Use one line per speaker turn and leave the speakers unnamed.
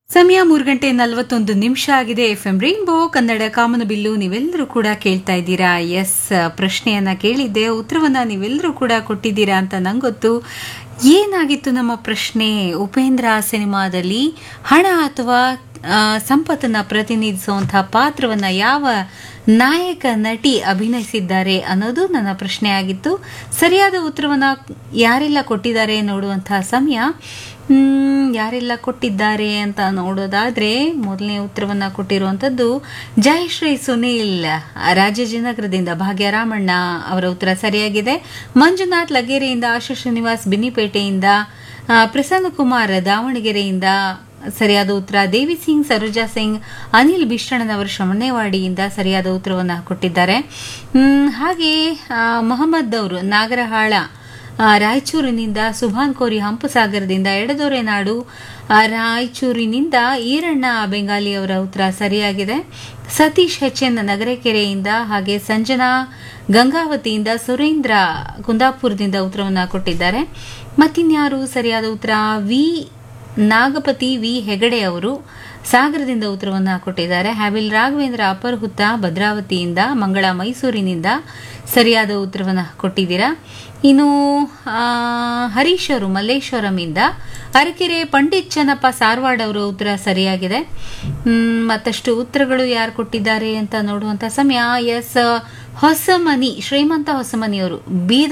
ಸಮಯ ಮೂರು ಗಂಟೆ ನಲವತ್ತೊಂದು ನಿಮಿಷ ಆಗಿದೆ ಎಫ್ ಎಂ ರೈನ್ಬೋ ಕನ್ನಡ ಕಾಮನಬಿಲ್ಲು ನೀವೆಲ್ಲರೂ ಕೂಡ ಕೇಳ್ತಾ ಇದ್ದೀರಾ ಎಸ್ ಪ್ರಶ್ನೆಯನ್ನ ಕೇಳಿದ್ದೆ ಉತ್ತರವನ್ನ ನೀವೆಲ್ಲರೂ ಕೂಡ ಕೊಟ್ಟಿದ್ದೀರಾ ಅಂತ ನಂಗೊತ್ತು ಏನಾಗಿತ್ತು ನಮ್ಮ ಪ್ರಶ್ನೆ ಉಪೇಂದ್ರ ಸಿನಿಮಾದಲ್ಲಿ ಹಣ ಅಥವಾ ಆ, ಸಂಪತ್ತನ್ನ ಪ್ರತಿನಿಧಿಸುವಂತಹ ಪಾತ್ರವನ್ನ ಯಾವ ನಾಯಕ ನಟಿ ಅಭಿನಯಿಸಿದ್ದಾರೆ ಅನ್ನೋದು ನನ್ನ ಪ್ರಶ್ನೆ ಆಗಿತ್ತು ಸರಿಯಾದ ಉತ್ತರವನ್ನ ಯಾರೆಲ್ಲ ಕೊಟ್ಟಿದ್ದಾರೆ ನೋಡುವಂತಹ ಸಮಯ ಹ್ಮ್, ಯಾರೆಲ್ಲ ಕೊಟ್ಟಿದ್ದಾರೆ ಅಂತ ನೋಡೋದಾದ್ರೆ ಮೊದಲನೇ ಉತ್ತರವನ್ನ ಕೊಟ್ಟಿರುವಂತದ್ದು ಜಯಶ್ರೀ ಸುನೀಲ್ ರಾಜಾಜಿನಗರದಿಂದ ಭಾಗ್ಯರಾಮಣ್ಣ ಅವರ ಉತ್ತರ ಸರಿಯಾಗಿದೆ ಮಂಜುನಾಥ್ ಲಗೇರೆಯಿಂದ ಆಶಾ ಶ್ರೀನಿವಾಸ್ ಬಿನ್ನಿಪೇಟೆಯಿಂದ ಆ, ಪ್ರಸನ್ನ ಕುಮಾರ್ ದಾವಣಗೆರೆಯಿಂದ ಸರಿಯಾದ ಉತ್ತರ ದೇವಿ ಸಿಂಗ್ ಸರೋಜಾ ಸಿಂಗ್ ಅನಿಲ್ ಬಿಷ್ಟಣ್ಣನವರು ಶ್ರವಣೇವಾಡಿಯಿಂದ ಸರಿಯಾದ ಉತ್ತರವನ್ನು ಕೊಟ್ಟಿದ್ದಾರೆ ಹ್ಮ್, ಹಾಗೆ ಆ, ಮೊಹಮ್ಮದ್ ಅವರು ನಾಗರಹಾಳ ಆ, ರಾಯಚೂರಿನಿಂದ ಸುಭಾನ್ ಕೋರಿ ಹಂಪಸಾಗರದಿಂದ ಎಡದೊರೆ ನಾಡು ಆ, ರಾಯಚೂರಿನಿಂದ ಈರಣ್ಣ ಬೆಂಗಾಲಿ ಅವರ ಉತ್ತರ ಸರಿಯಾಗಿದೆ ಸತೀಶ್ ಎಚ್ ಎನ್ ನಗರಕೆರೆಯಿಂದ ಹಾಗೆ ಸಂಜನಾ ಗಂಗಾವತಿಯಿಂದ ಸುರೇಂದ್ರ ಕುಂದಾಪುರದಿಂದ ಉತ್ತರವನ್ನು ಕೊಟ್ಟಿದ್ದಾರೆ ಮತ್ತಿನ್ಯಾರು ಸರಿಯಾದ ಉತ್ತರ ವಿ ನಾಗಪತಿ ವಿ ಹೆಗಡೆ ಅವರು ಸಾಗರದಿಂದ ಉತ್ತರವನ್ನು ಕೊಟ್ಟಿದ್ದಾರೆ ಹ್ಯಾಬಿಲ್ ರಾಘವೇಂದ್ರ ಅಪರ್ಹುತ್ತ ಭದ್ರಾವತಿಯಿಂದ ಮಂಗಳ ಮೈಸೂರಿನಿಂದ ಸರಿಯಾದ ಉತ್ತರವನ್ನು ಕೊಟ್ಟಿದ್ದೀರಾ ಇನ್ನು ಆ, ಹರೀಶ್ ಅವರು ಮಲ್ಲೇಶ್ವರಂಯಿಂದ ಅರಕೆರೆ ಪಂಡಿತ್ ಚನ್ನಪ್ಪ ಸಾರವಾಡ್ ಅವರ ಉತ್ತರ ಸರಿಯಾಗಿದೆ ಹ್ಮ್, ಮತ್ತಷ್ಟು ಉತ್ತರಗಳು ಯಾರು ಕೊಟ್ಟಿದ್ದಾರೆ ಅಂತ ನೋಡುವಂತ ಸಮಯ ಎಸ್ ಹೊಸಮನಿ ಶ್ರೀಮಂತ ಹೊಸಮನಿ ಅವರು ಬೀದರ್